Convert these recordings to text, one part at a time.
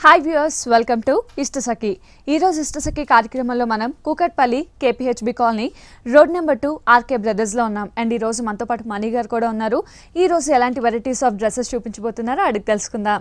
Hi viewers welcome to Ishtasakhi ఈరోజు ఇష్టసఖి కార్యక్రమంలో మనం Kukatpally KPHB colony road number two RK బ్రదర్స్లో ఉన్నాం అండ్ ఈ రోజు మనతో పాటు మణి గారు కూడా ఉన్నారు ఈ రోజు ఎలాంటి వెరైటీస్ ఆఫ్ డ్రెస్సెస్ చూపించబోతున్నారో అడిగి తెలుసుకుందాం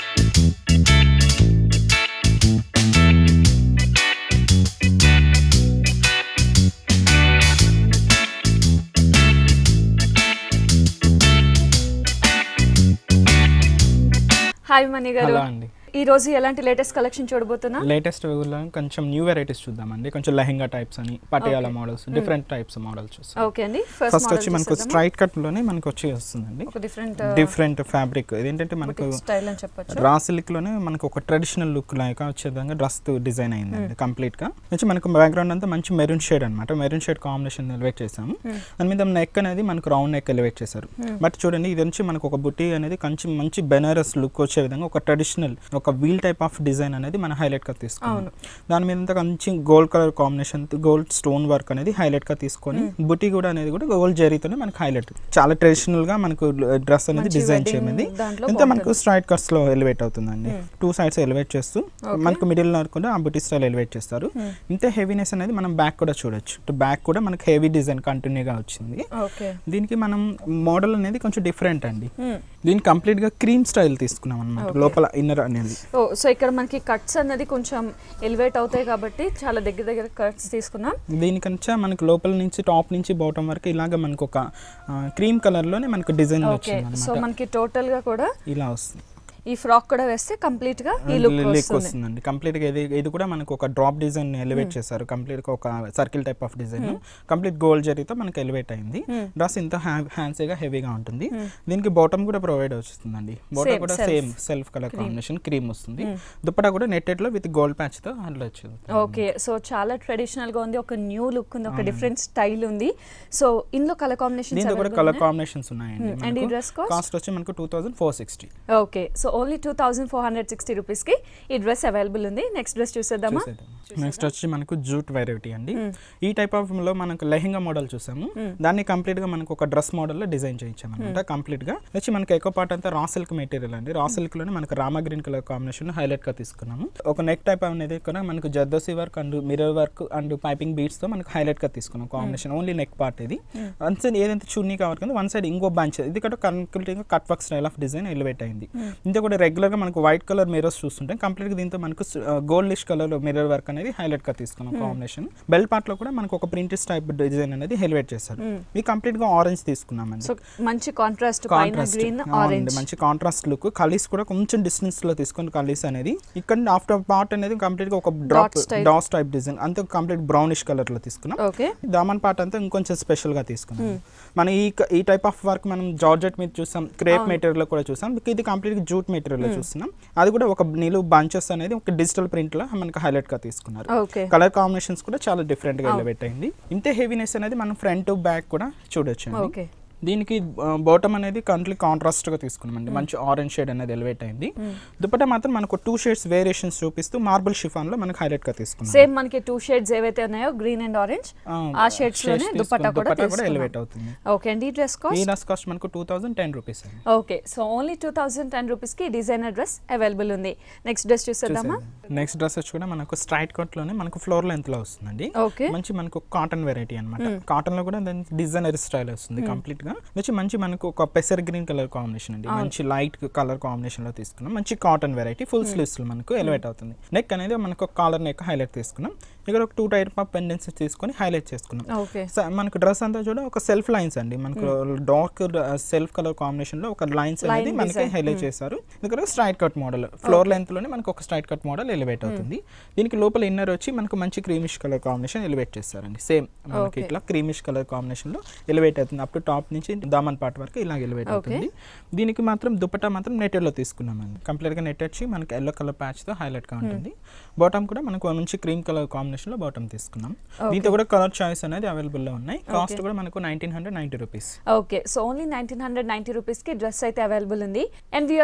హాయ్ మణి గారు హలో అండి ఈ రోజు ఎలాంటి లేటెస్ట్ కలెక్షన్ చూడబోతున్నా లేటెస్ట్ వేవ్లో కొంచెం న్యూ వెరైటీస్ చూద్దామండి కొంచెం లెహెంగా టైప్స్ అని Patiala models different types models చూస్తాం ఓకే అండి ఫస్ట్ ఫస్ట్ వచ్చి మనకు స్ట్రైట్ కట్ లోనే మనకు వచ్చి వస్తుందండి ఒక డిఫరెంట్ డిఫరెంట్ ఫ్యాబ్రిక్ ఇదేంటంటే మనకు స్టైల్ అని చెప్పొచ్చు రా సిల్క్ లోనే మనకు ఒక ట్రెడిషనల్ లుక్ లాగా వచ్చే విధంగా డ్రెస్ డిజైన్ అయిందండి కంప్లీట్ గా వచ్చి మనకు బ్యాక్గ్రౌండ్ అంతా మంచి మెరూన్ షేడ్ అనమాట మెరూన్ షేడ్ కాంబినేషన్ ఎలివేట్ చేసాము దాని మీద నెక్ అనేది మనకు రౌండ్ నెక్ ఎలివేట్ చేశారు బట్ చూడండి ఇది వచ్చి మనకు ఒక బుట్టి అనేది కొంచెం మంచి బెనారస్ లుక్ వచ్చే విధంగా ఒక ట్రెడిషనల్ ఒక వీల్ టైప్ ఆఫ్ డిజైన్ అనేది మనం హైలైట్ గా తీసుకున్నాం దాని మీద అంతా మంచి gold colour combination gold stone work అనేది హైలైట్ గా తీసుకొని బుట్టి కూడా అనేది కూడా గోల్డ్ జరీతోనే మనకు హైలైట్ చాలా ట్రెడిషనల్ గా మనకు డ్రెస్ అనేది మంచి డిజైన్ wedding చేయమంది దాంట్లో ఇంత మనకు స్ట్రైట్ కట్స్ లో ఎలివేట్ అవుతుందండి టూ సైడ్స్ ఎలివేట్ చేస్తూ మనకు మిడిల్ కూడా ఆ బుట్టి స్టైల్ ఎలివేట్ చేస్తారు ఇంత హెవీనెస్ అనేది మనం బ్యాక్ కూడా చూడొచ్చు బ్యాక్ కూడా మనకు హెవీ డిజైన్ కంటిన్యూగా వచ్చింది ఓకే దీనికి మనం మోడల్ అనేది కొంచెం డిఫరెంట్ అండి దీనికి కంప్లీట్ గా క్రీమ్ స్టైల్ తీసుకున్నాం అనమాట లోపల ఇన్నర్ అనేది ఓ సో ఇక్కడ మనకి కట్స్ అన్నది కొంచెం ఎలివేట్ అవుతాయి కాబట్టి చాలా దగ్గర దగ్గర కట్స్ తీసుకున్నాం దీనికంటే మనకు లోపల నుంచి టాప్ నుంచి బాటమ్ వరకు ఇలాగ మనకు ఒక క్రీమ్ కలర్ లోనే మనకు డిజైన్ ఓకే వచ్చింది సో అనమాట మనకి టోటల్ గా కూడా ఇలా వస్తుంది ఈ ఫ్రాక్ కూడా వేస్తే కంప్లీట్ గా ఈ లుక్ లిక్ వస్తుంది వస్తుందండి కంప్లీట్ గా ఇది ఇది కూడా మనకు ఒక డ్రాప్ డిజైన్ ఎలివేట్ చేశారు కంప్లీట్ గా ఒక circle type of design complete gold జరీతో మనకి ఎలివేట్ అయింది డ్రెస్ ఇంత హ్యాన్సీగా హెవీగా ఉంటుంది దీనికి బాటమ్ కూడా ప్రొవైడ్ వస్తుందండి బాటమ్ Same, కూడా self. Same self colour combination cream వస్తుంది దుప్పటా కూడా నెట్టెడ్ లో విత్ గోల్డ్ ప్యాచ్ తో అట్లా వచ్చింది ఓకే సో చాలా ట్రెడిషనల్ గా ఉంది ఒక న్యూ లుక్ ఉంది ఒక డిఫరెంట్ స్టైల్ ఉంది సో ఇందులో కలర్ కాంబినేషన్ దీంతో కూడా కలర్ కాంబినేషన్స్ ఉన్నాయండి and ఈ dress cost? కాస్ట్ వచ్చి మనకు two thousand four sixty okay so only two thousand four hundred sixty rupees కి ఈ డ్రెస్ అవైలబుల్ ఉంది నెక్స్ట్ డ్రెస్ చూసేద్దామా నెక్స్ట్ వచ్చి మనకు జూట్ వెరైటీ అండి ఈ టైప్ ఆఫ్ లో మనకు లెహంగా మోడల్ చూసాము దాన్ని కంప్లీట్ గా మనకు ఒక డ్రెస్ మోడల్ లో డిజైన్ చేయించాము అనమాట కంప్లీట్ గా వచ్చి మనకి ఎక్కువ పార్ట్ అంతా రా సిల్క్ మెటీరియల్ అండి రా సిల్క్ లోనే మనకు Rama green colour combination highlight గా తీసుకున్నాము ఒక నెక్ టైప్ అనేది కూడా మనకు zardosi work and mirror work and piping beats తో మనకు హైలైట్ గా తీసుకున్నాం కాంబినేషన్ ఓన్లీ నెక్ పార్ట్ ఇది వన్ సైడ్ ఏదైతే చున్నీ కవర్ కింద వన్ సైడ్ ఇంకో బంచ్ ఇది కూడా కంప్లీట్ గా cut work style of design elevate అయింది ఇంత కూడా రెగ్యులర్ గా మనకు వైట్ కలర్ మిర్రర్స్ చూస్తుంటే కంప్లీట్ గా దీంతో మనకు గోల్డిష్ కలర్ మిర్రర్ వర్క్ అనేది హైలైట్ గా తీసుకున్నాం కాంబినేషన్ బెల్ పార్ట్ లో కూడా మనకు ఒక ప్రింటెడ్ టైప్ డిజైన్ అనేది ఎలివేట్ చేశారు ఇది కంప్లీట్ గా ఆరెంజ్ తీసుకున్నామండి సో మంచి కాంట్రాస్ట్ పైన కాంట్రాస్ట్ గ్రీన్ ఆరెంజ్ మంచి కాంట్రాస్ట్ లుక్ కలీస్ కూడా కొంచెం డిస్టెన్స్ లో తీసుకుని కలీస్ అనేది ఇక్కడ ఆఫ్టర్ పార్ట్ అనేది కంప్లీట్ గా ఒక డ్రాప్ style. డాస్ టైప్ డిజైన్ అంతా కంప్లీట్ బ్రౌనిష్ కలర్ లో తీసుకున్నాం ఓకే దామన్ పార్ట్ అంతా ఇంకొంచెం స్పెషల్ గా తీసుకున్నాం మనం ఈ క- ఈ టైప్ ఆఫ్ వర్క్ మనం జార్జెట్ మీద చూసాం క్రేప్ మెటీరియల్ లో కూడా చూసాం ఇది కంప్లీట్ జూట్ మెటీరియల్ లో చూస్తున్నాం అది కూడా ఒక నిలువు బంచెస్ అనేది ఒక డిజిటల్ ప్రింట్ లో మనకి హైలైట్ గా తీసుకున్నారు ఓకే కలర్ కాంబినేషన్స్ కూడా చాలా డిఫరెంట్ గా ఎలివేట్ అయింది ఇంతే హెవీనెస్ అనేది మనం ఫ్రంట్ బ్యాక్ కూడా చూడొచ్చు ఓకే దీనికి బాటమ్ అనేది కంప్లీట్ కాంట్రాస్ట్ గా తీసుకున్నామండి మంచి ఆరెంజ్ షేడ్ అనేది ఎలివేట్ అయింది దుపట్టా మాత్రం మనకు టూ షేడ్స్ వేరియేషన్స్ చూపిస్తూ మార్బుల్ షిఫాన్ లో మనకి హైలైట్ గా తీసుకున్నాం సేమ్ మనకి టూ షేడ్స్ ఏవైతే ఉన్నాయో గ్రీన్ అండ్ ఆరెంజ్ ఆ షేడ్స్ లోనే దుపట్టా కూడా కూడా తీసుకున్నాం ఎలివేట్ అవుతుంది ఓకే అండి ఈ డ్రెస్ ఈ కాస్ట్ డ్రెస్ కాస్ట్ మనకు టూ థౌసండ్ టెన్ రూపీస్ అండి okay so only two thousand ten rupees కి డిజైనర్ డ్రెస్ అవైలబుల్ ఉంది నెక్స్ట్ డ్రెస్ చూసేద్దామా నెక్స్ట్ డ్రెస్ వచ్చి కూడా మనకు స్ట్రైట్ కట్ లోనే మనకు ఫ్లోర్ లెంత్ లో వస్తుందండి ఓకే మంచి మనకు కాటన్ వెరైటీ అన్నమాట కాటన్ లో కూడా దాని డిజైనర్ స్టైల్ వస్తుంది కంప్లీట్ గా వచ్చి మంచి మనకు ఒక పెసర్ గ్రీన్ కలర్ కాంబినేషన్ అండి మంచి లైట్ కలర్ కాంబినేషన్ లో తీసుకున్నాం మంచి కాటన్ వెరైటీ ఫుల్ స్లీవ్స్ లో మనకు ఎలివేట్ అవుతుంది నెక్ అనేది మనకు కాలర్ నెక్ హైలైట్ తీసుకున్నాం ఇక్కడ ఒక టూ టైప్ ఆఫ్ పెండెన్స్ తీసుకొని హైలైట్ చేసుకున్నాం ఓకే స- మనకు డ్రెస్ అంతా చూడ ఒక సెల్ఫ్ లైన్స్ అండి మనకు డార్క్ సెల్ఫ్ కలర్ కాంబినేషన్ లో ఒక లైన్స్ అనేది Line మనకి design. హైలైట్ చేశారు ఇక్కడ straight cut model floor length లోనే మనకు ఒక స్ట్రైట్ కట్ మోడల్ ఎలివేట్ అవుతుంది దీనికి లోపల ఇన్నర్ వచ్చి మనకు మంచి క్రీమిష్ కలర్ కాంబినేషన్ ఎలివేట్ చేస్తారండి సేమ్ మనకి Okay. ఇట్లా క్రీమిష్ కలర్ కాంబినేషన్ లో ఎలివేట్ అవుతుంది అప్ టు టాప్ నుంచి దామన్ పార్ట్ వరకు ఇలా ఎలివేట్ అవుతుంది దీనికి మాత్రం దుపట్టా మాత్రం నెటెడ్ లో తీసుకున్నామండి కంప్లీట్ గా నెట్ వచ్చి మనకి ఎల్లో కలర్ ప్యాచ్ తో హైలైట్ గా ఉంటుంది బాటమ్ కూడా మనకు మంచి క్రీమ్ కలర్ కాంబినేషన్ లో బాటమ్ తీసుకున్నాం దీంతో కూడా కలర్ చాయిస్ అనేది అవైలబుల్ లో ఉన్నాయి కాస్ట్ కూడా మనకు nineteen hundred ninety rupees okay so only nineteen hundred ninety rupees కి డ్రెస్ అయితే అవైలబుల్ ఉంది అండ్ వ్యూయర్స్ చూస్తున్నాం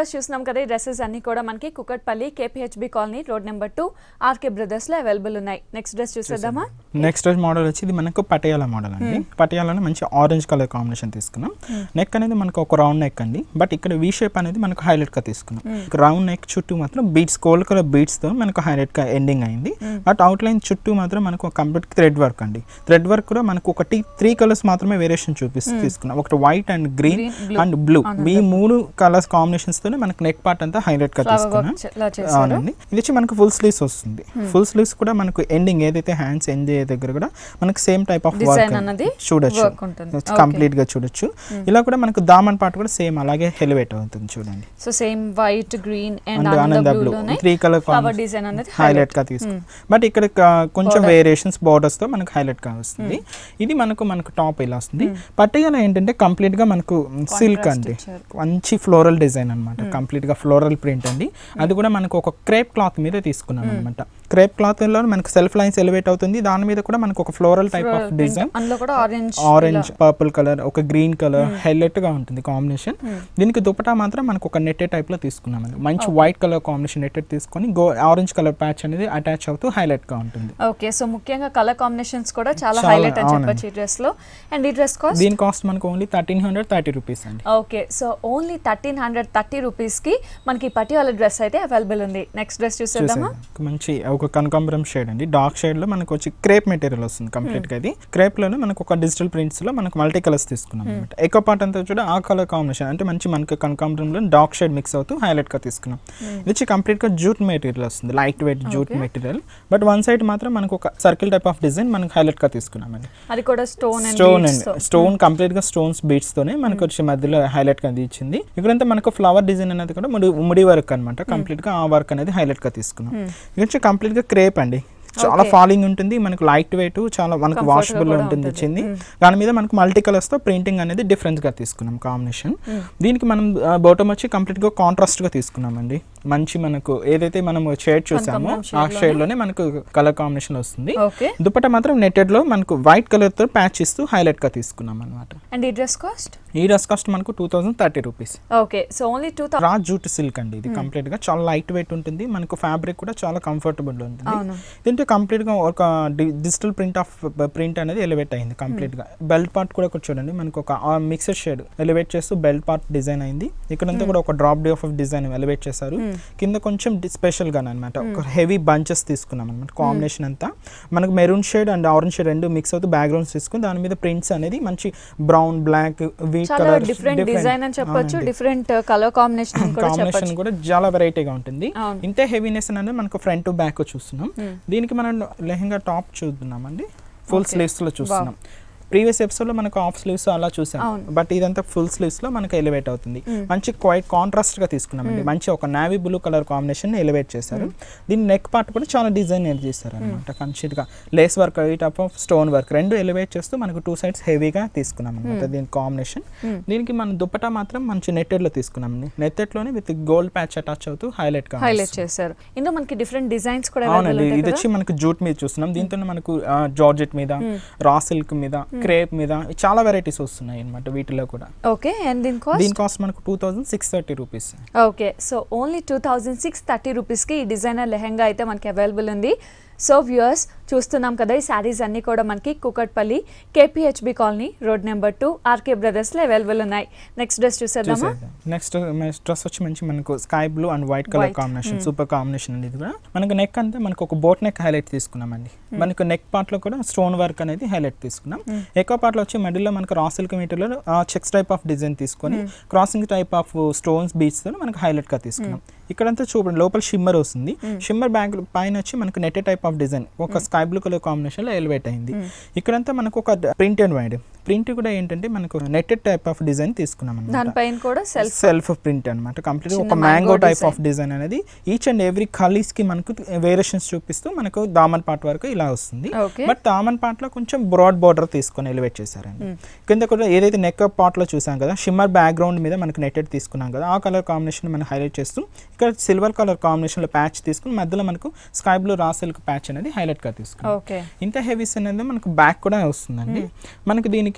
కదా ఈ డ్రెస్సెస్ అన్ని కూడా మనకి Kukatpally KPHB colony road number two RK Brothers లో అవైలబుల్ ఉన్నాయి నెక్స్ట్ డ్రెస్ చూసేద్దామా నెక్స్ట్ మోడల్ వచ్చి ఇది మనకు పటియాలా మోడల్ అండి పటియాలాలో మంచి ఆరెంజ్ కలర్ కాంబినేషన్ తీసుకున్నాం నెక్ అనేది మనకు ఒక రౌండ్ నెక్ అండి బట్ ఇక్కడ వి షేప్ అనేది మనకు హైలైట్ గా తీసుకున్నాం రౌండ్ నెక్ చుట్టూ మాత్రం బీట్స్ గోల్డ్ కలర్ బీట్స్ తో మనకు హైలైట్ గా ఎండింగ్ అయింది బట్ అవుట్ లైన్ చుట్టూ మాత్రం మనకు కంప్లీట్ థ్రెడ్ వర్క్ అండి థ్రెడ్ వర్క్ కూడా మనకు ఒకటి త్రీ కలర్స్ మాత్రమే వేరియేషన్ చూపిస్తూ తీసుకున్నాం ఒకటి white and green Green, blue. And blue ఈ మూడు కలర్స్ కాంబినేషన్స్ తోనే మనకు నెక్ పార్ట్ అంతా హైలైట్ గా ఫ్లవర్ తీసుకున్నాం వర్క్ లా చేశారు అవునండి ఇది వచ్చి మనకు ఫుల్ స్లీవ్స్ వస్తుంది ఫుల్ స్లీవ్స్ కూడా మనకు ఎండింగ్ ఏదైతే హ్యాండ్స్ ఎండ్ అయ్యే దగ్గర కూడా మనకు same type of Design work అన్నది చూడొచ్చు work ఉంటుంది. Okay. కంప్లీట్ గా చూడొచ్చు ఇలా కూడా మనకు దామన్ పార్ట్ కూడా సేమ్ అలాగే హెలివేట్ అవుతుంది చూడండి so same white green and and ఆనంద ఆనంద బ్లూ బ్లూ లోనే త్రీ కలర్ ఫ్లవర్ డిజైన్ అనేది హైలైట్ గా తీసుకున్నాం బట్ ఇక్కడ క- కొంచెం Border. వేరియేషన్స్ బోర్డర్స్ తో మనకు హైలైట్ గా వస్తుంది ఇది మనకు మనకు టాప్ ఇలా వస్తుంది పట్టిగా ఏంటంటే కంప్లీట్ గా మనకు సిల్క్ అండి ఇచ్చారు. మంచి ఫ్లోరల్ డిజైన్ అనమాట కంప్లీట్ గా ఫ్లోరల్ ప్రింట్ అండి అది కూడా మనకు ఒక క్రేప్ క్లాత్ మీద తీసుకున్నాం అనమాట క్రేప్ క్లాత్ లో మనకు సెల్ఫ్ లైన్స్ ఎలివేట్ అవుతుంది దాని మీద కూడా మనకు ఒక ఫ్లోరల్ టైప్ ఆఫ్ డిజైన్ అందులో కూడా ఆరెంజ్ ఆరెంజ్ పర్పుల్ కలర్ ఒక గ్రీన్ కలర్ హైలైట్ గా ఉంటుంది కాంబినేషన్ దీనికి దుపటా మాత్రం మనకు ఒక నెట్టెడ్ టైప్ లో తీసుకున్నాం అండి మంచి వైట్ కలర్ కాంబినేషన్ నెట్టెడ్ తీసుకొని గో ఆరెంజ్ కలర్ ప్యాచ్ అనేది అటాచ్ అవుతూ హైలైట్ గా ఉంటుంది ఓకే సో ముఖ్యంగా కలర్ కాంబినేషన్స్ కూడా చాలా చాలా, హైలైట్ అని అవునండి. చెప్పొచ్చు ఈ డ్రెస్ లో అండ్ ఈ డ్రెస్ కాస్ట్ దీని కాస్ట్ మనకు only thirteen hundred thirty rupees అండి okay so only thirteen hundred thirty రూపీస్కి మనకి పటియాల డ్రెస్ అయితే అవైలబుల్ ఉంది నెక్స్ట్ డ్రెస్ చూసేద్దామా చూసారా? మంచి ఒక కనకాంబరం షేడ్ అండి డార్క్ షేడ్ లో మనకు వచ్చి క్రేప్ మెటీరియల్ వస్తుంది కంప్లీట్ గా ఇది క్రేప్ లోనే మనకు ఒక డిజిటల్ ప్రింట్స్ లో మనకు మల్టీ కలర్స్ తీసుకున్నాం అనమాట ఎక్కువ పార్ట్ అంతా చూడ ఆ కలర్ కాంబినేషన్ అంటే మంచి మనకి కనకాంబరంలో డార్క్ షేడ్ మిక్స్ అవుతూ హైలైట్ గా తీసుకున్నాం ఇది వచ్చి కంప్లీట్ గా జూట్ మెటీరియల్ వస్తుంది light weight jute material but one side మాత్రం మనకు ఒక సర్కిల్ టైప్ ఆఫ్ డిజైన్ మనకు హైలైట్ గా తీసుకున్నాం అండి అది కూడా స్టోన్ అండ్ స్టోన్ అండి స్టోన్ కంప్లీట్ గా స్టోన్స్ బీట్స్ తోనే మనకు వచ్చి మధ్యలో హైలైట్ గా ఇచ్చింది ఇక్కడంతా మనకు ఫ్లవర్ డిజైన్ అనేది కూడా ముడి ముడి వర్క్ అనమాట కంప్లీట్ గా ఆ వర్క్ అనేది హైలైట్ గా తీసుకున్నాం ఇది వచ్చి కంప్లీట్ గా క్రేప్ అండి చాలా Okay. ఫాలింగ్ ఉంటుంది మనకు లైట్ వెయిట్ చాలా మనకు Comfort గా వాషబుల్ కూడా ఉంటుంది ఉంటుంది. ఇచ్చింది దాని మీద మనకు మల్టీ కలర్స్ తో ప్రింటింగ్ అనేది డిఫరెన్స్ గా తీసుకున్నాం కాంబినేషన్ దీనికి మనం బాటమ్ వచ్చి కంప్లీట్ గా కాంట్రాస్ట్ గా తీసుకున్నామండి మంచి మనకు ఏదైతే మనం షేడ్ చూసామో కనకాంబరం ఆ shade షేడ్ లోనే మనకు కలర్ కాంబినేషన్ వస్తుంది ఓకే దుపట్ట మాత్రం నెట్టెడ్ లో మనకు వైట్ కలర్ తో ప్యాచ్ ఇస్తూ హైలైట్ గా తీసుకున్నాం అనమాట అండ్ ఈ డ్రెస్ కాస్ట్ ఈ డ్రెస్ కాస్ట్ మనకు two thousand thirty rupees okay so only two thousand raw jute silk అండి ఇది కంప్లీట్ గా చాలా లైట్ వెయిట్ ఉంటుంది మనకు ఫ్యాబ్రిక్ కూడా చాలా కంఫర్టబుల్ ఉంటుంది అవును దీంట్లో కంప్లీట్ గా ఒక డిజిటల్ ప్రింట్ ఆఫ్ ప్రింట్ అనేది ఎలివేట్ అయింది కంప్లీట్ గా బెల్ట్ పార్ట్ కూడా ఇక్కడ చూడండి మనకు ఒక మిక్సర్ షేడ్ ఎలివేట్ చేస్తూ బెల్ట్ పార్ట్ డిజైన్ అయింది ఇక్కడంతా కూడా ఒక drop day of design elevate చేశారు కింద కొంచెం స్పెషల్ గా అనమాట ఒక హెవీ బంచెస్ తీసుకున్నాం అనమాట కాంబినేషన్ అంతా మనకు maroon shade and orange shade రెండు మిక్స్ అవుతూ బ్యాక్గ్రౌండ్స్ తీసుకుని దాని మీద ప్రింట్స్ అనేది మంచి బ్రౌన్ బ్లాక్ వీట్ చాలా కలర్ డిఫరెంట్ డిజైన్ అని చెప్పొచ్చు డిఫరెంట్ కలర్ కాంబినేషన్ అని కూడా కాంబినేషన్ చెప్పొచ్చు కూడా చాలా వెరైటీగా ఉంటుంది అవును. ఇంతే హెవీనెస్ అనేది మనకు ఫ్రంట్ టు బ్యాక్ చూస్తున్నాం దీనికి మనం లెహంగా టాప్ చూద్దామండి ఫుల్ Okay. స్లీవ్స్ లో చూస్తున్నాం ప్రీవియస్ ఎపిసోడ్ లో మనకు హాఫ్ స్లీవ్స్ అలా చూసాం అవును. బట్ ఇదంతా ఫుల్ స్లీవ్స్ లో మనకు ఎలివేట్ అవుతుంది మంచి క్వైట్ కాంట్రాస్ట్ గా తీసుకున్నామండి మంచి ఒక navy blue colour combination elevate చేశారు దీని నెక్ పార్ట్ కూడా చాలా డిజైన్ చేశారు అనమాట కంప్లీట్ గా lace work type of stone work రెండు ఎలివేట్ చేస్తూ మనకు టూ సైడ్స్ హెవీగా తీసుకున్నాం అనమాట దీని కాంబినేషన్ దీనికి మన దుప్పటా మాత్రం మంచి నెట్టెడ్ లో తీసుకున్నాం నెట్టెడ్ లోనే విత్ గోల్డ్ ప్యాచ్ అటాచ్ అవుతూ హైలైట్ గా హైలైట్ చేశారు ఇందులో మనకి డిఫరెంట్ డిజైన్స్ కూడా అవునండి అవైలబుల్ ఇది ఉంటాయి వచ్చి మనకు జూట్ మీద చూస్తున్నాం దీంతో మనకు జార్జెట్ మీద రా సిల్క్ మీద క్రేప్ మీద చాలా వెరైటీస్ వస్తున్నాయి అనమాట వీటిలో కూడా ఓకే అండ్ దీని కాస్ట్ దీని కాస్ట్ మనకు two thousand six thirty rupees okay so only two thousand six thirty రూపీస్కి ఈ డిజైనర్ లెహెంగా అయితే మనకి అవైలబుల్ ఉంది సో వ్యూయర్స్ చూస్తున్నాం కదా ఈ శారీస్ అన్నీ కూడా మనకి Kukatpally KPHB colony road number two RK బ్రదర్స్లో అవైలబుల్ ఉన్నాయి నెక్స్ట్ డ్రెస్ చూసేద్దామా నెక్స్ట్ డ్రెస్ వచ్చి మంచి మనకు sky blue and white colour White. Combination super combination అండి ఇది కూడా మనకు నెక్ అంతా మనకు ఒక బోట్ నెక్ హైలైట్ తీసుకున్నామండి మనకు నెక్ పార్ట్ లో కూడా స్టోన్ వర్క్ అనేది హైలైట్ తీసుకున్నాం ఎక్కువ పార్ట్ లో వచ్చి మధ్యలో మనకు రా సిల్క్ మీటర్లో చెక్స్ టైప్ ఆఫ్ డిజైన్ తీసుకొని crossing type of stones beads తో మనకు హైలైట్ గా తీసుకున్నాం ఇక్కడంతా చూడండి లోపల షిమ్మర్ వస్తుంది షిమ్మర్ బ్యాగ్ పైన వచ్చి మనకు నెట్ టైప్ ఆఫ్ డిజైన్ ఒక స్కై బ్లూ కలర్ కాంబినేషన్ లో ఎలివేట్ అయింది ఇక్కడంతా మనకు ఒక ప్రింట్ అండ్ వైడ్ ప్రింట్ కూడా ఏంటంటే మనకు నెట్టెడ్ టైప్ ఆఫ్ డిజైన్ తీసుకున్నాం అన్నమాట దానిపైన కూడా సెల్ఫ్ సెల్ఫ్ ప్రింట్ అనమాట కంప్లీట్ ఒక చిన్న mango mango type design. Of design అనేది ఈచ్ అండ్ ఎవ్రీ కలీస్ కి మనకు వేరియేషన్స్ చూపిస్తూ మనకు దామన్ పార్ట్ వరకు ఇలా వస్తుంది ఓకే బట్ దామన్ పార్ట్ లో కొంచెం బ్రాడ్ బార్డర్ తీసుకొని ఎలివేట్ చేశారండి కింద కూడా ఏదైతే నెక్ పార్ట్ లో చూసాం కదా షిమ్మర్ బ్యాక్గ్రౌండ్ మీద మనకు నెట్టెడ్ తీసుకున్నాం కదా ఆ కలర్ కాంబినేషన్ మనం హైలైట్ చేస్తూ ఇక్కడ సిల్వర్ కలర్ కాంబినేషన్ లో ప్యాచ్ తీసుకుని మధ్యలో మనకు sky blue raw silk patch అనేది హైలైట్ గా తీసుకున్నాం ఓకే ఇంత హెవీస్ అనేది మనకు బ్యాక్ కూడా వస్తుందండి మనకి దీనికి